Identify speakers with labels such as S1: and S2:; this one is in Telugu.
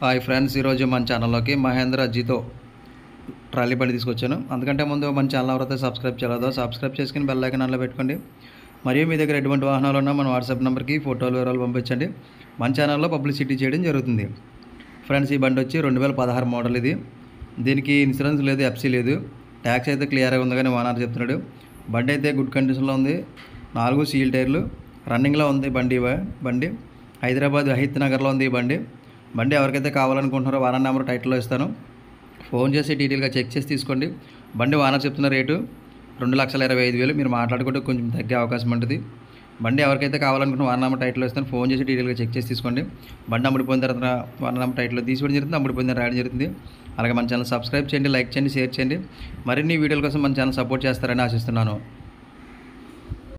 S1: హాయ్ ఫ్రెండ్స్ ఈరోజు మన ఛానల్లోకి మహేంద్ర జీతో ట్రాలీ బండి తీసుకొచ్చాను అందుకంటే ముందు మన ఛానల్ ఎవరైతే సబ్స్క్రైబ్ చేయలేదో సబ్స్క్రైబ్ చేసుకుని బెల్ ఐకాన్ అందులో పెట్టుకోండి మరియు మీ దగ్గర ఎటువంటి వాహనాలు ఉన్నా మన వాట్సాప్ నెంబర్కి ఫోటోలు వివరాలు పంపించండి మన ఛానల్లో పబ్లిసిటీ చేయడం జరుగుతుంది ఫ్రెండ్స్ ఈ బండి వచ్చి రెండు వేల పదహారు మోడల్ ఇది దీనికి ఇన్సూరెన్స్ లేదు ఎఫ్సీ లేదు ట్యాక్స్ అయితే క్లియర్గా ఉంది కానీ ఓనర్ చెప్తున్నాడు బండి అయితే గుడ్ కండిషన్లో ఉంది నాలుగు సీల్ టైర్లు రన్నింగ్లో ఉంది బండి ఇవ- బండి హైదరాబాద్ అహిత్ నగర్లో ఉంది ఈ బండి బండి ఎవరికైతే కావాలనుకుంటున్నారో వారన్ నెంబర్ టైటిల్లో ఇస్తాను ఫోన్ చేసి డీటెయిల్గా చెక్ చేసి తీసుకోండి బండి వానర్ చెప్తున్న రేటు రెండు లక్షల ఇరవై ఐదు వేలు మీరు మాట్లాడుకుంటే కొంచెం తగ్గే అవకాశం ఉంటుంది బండి ఎవరికైతే కావాలనుకుంటున్న వారన్ నెంబర్ టైటిల్ ఇస్తాను ఫోన్ చేసి డీటెయిల్గా చెక్ చేసి తీసుకోండి బండి అమ్ముడిపోయిన తర్వాత వారన్ నెంబర్ టైటిల్ తీసుకోవడం జరుగుతుంది అమ్ముడిపోయిన తర్వాత రాయడం జరుగుతుంది అలాగే మన ఛానల్ సబ్స్క్రైబ్ చేయండి లైక్ చేయండి షేర్ చేయండి మరిన్ని వీడియోల కోసం మన ఛానల్ సపోర్ట్ చేస్తారని ఆశిస్తున్నాను